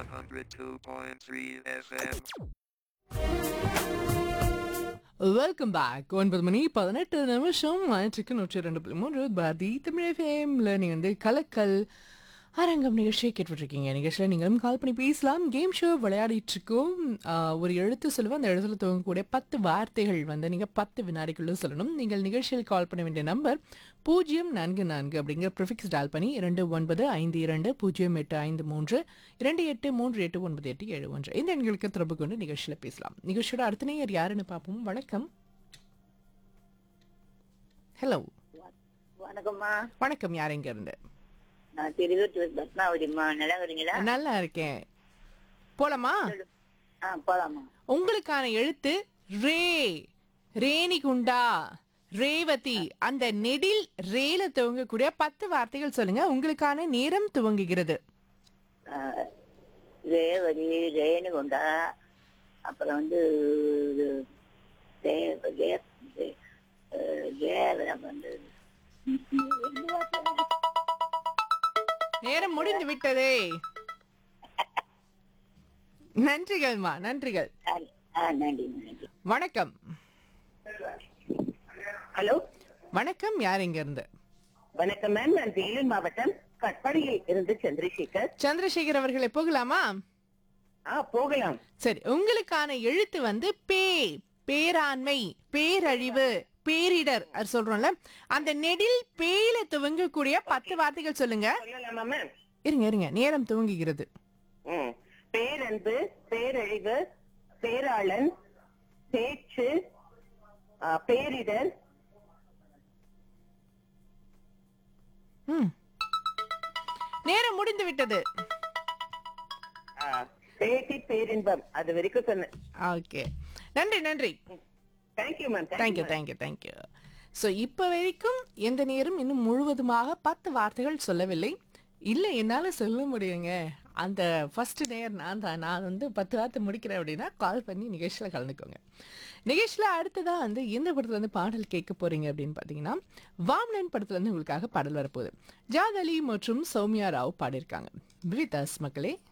102.3 FM. Welcome back ஒன்பது மணி பதினெட்டு நிமிஷம் ஞாயிற்றுக்கு நூற்றி ரெண்டு புள்ளி மூன்று பாரதி தமிழ் ஃபேமில் நீங்கள் வந்து கலக்கல் அரங்கம் நிகழ்ச்சியை கேட்டுட்ருக்கீங்க நிகழ்ச்சியில் நீங்களும் கால் பண்ணி பேசலாம் கேம் ஷோ விளையாடிட்டு இருக்கோம் ஆஹ், ஒரு எழுத்து சொல்லுவோம் அந்த எழுத்துல துவங்கக்கூடிய பத்து வார்த்தைகள் வந்து நீங்கள் பத்து வினாடிக்குள்ளே சொல்லணும் நீங்கள் நிகழ்ச்சியில் கால் பண்ண வேண்டிய நம்பர் பூஜ்ஜியம் நான்கு நான்கு அப்படிங்கிற ப்ரிஃபிக்ஸ் டால் பண்ணி இரண்டு ஒன்பது ஐந்து இரண்டு பூஜ்ஜியம் எட்டு ஐந்து மூன்று இரண்டு எட்டு மூன்று எட்டு ஒன்பது எட்டு ஏழு ஒன்று இந்த எண்களுக்கு தொடர்பு கொண்டு நிகழ்ச்சியில் பேசலாம் நிகழ்ச்சியோட அடுத்த நேயர் யாருன்னு பார்ப்போம் வணக்கம் ஹலோ வணக்கம்மா வணக்கம் யார் எங்க இருந்து நான் திருவத்தூர் பத்மாவதிம்மா நல்லா வரீங்களா நல்லா இருக்கேன் போலாமா ஆ போலாமா உங்களுக்கான எழுத்து ரே ரேணிகுண்டா ரேவதி அந்த நெடில் ரேல துவங்கக்கூடிய பத்து வார்த்தைகள் சொல்லுங்க உங்களுக்கான நேரம் துவங்குகிறது ஆ, ரேவதி ரேணுகுண்டா அப்புறம் வந்து இது ரே- ரே- ரே- அஹ், ரேவரம் வந்து நேரம் முடிந்து விட்டதே நன்றிகள்மா நன்றிகள் ஆ, ஆ, நன்றி நன்றி வணக்கம் ஹலோ வணக்கம் யார் எங்க இருந்து வணக்கம் மேம் நான் வேலூர் மாவட்டம் கட்பாடியில் இருந்து சந்திரசேகர் சந்திரசேகர் அவர்களை போகலாமா ஆ போகலாம் சரி உங்களுக்கான எழுத்து வந்து பே பேராண்மை பேரழிவு பேரிடர் அது சொல்றோம்ல அந்த நெடில் பேயில துவங்கக்கூடிய பத்து வார்த்தைகள் சொல்லுங்க சொல்லலாமா மேம் இருங்க இருங்க நேரம் துவங்குகிறது ம். பேரன்பு பேரழிவு பேராளன் பேச்சு ஆ, பேரிடர் ம். நேரம் முடிந்து விட்டது ஆ, பேட்டி பேரின்பம் அது வரைக்கும் சொன்னேன் ஓகே நன்றி நன்றி thank you ma'am thank you thank you thank you so இப்போ வரைக்கும் எந்த நேரம் இன்னும் முழுவதுமாக பத்து வார்த்தைகள் சொல்லவில்லை இல்லை என்னால் சொல்ல முடியுங்க அந்த ஃபர்ஸ்ட் நேர் நான் தான் நான் வந்து பத்து வார்த்தை முடிக்கிறேன் அப்படின்னா கால் பண்ணி நிகழ்ச்சியில் கலந்துக்கோங்க நிகழ்ச்சியில் அடுத்ததாக வந்து எந்த படத்துல இருந்து பாடல் கேட்க போறீங்க அப்படின்னு பார்த்தீங்கன்னா வாம்னன் படத்துல இருந்து உங்களுக்காக பாடல் வரப்போகுது ஜாத் அலி மற்றும் சௌமியா ராவ் பாடியிருக்காங்க வித் அஸ் மக்களே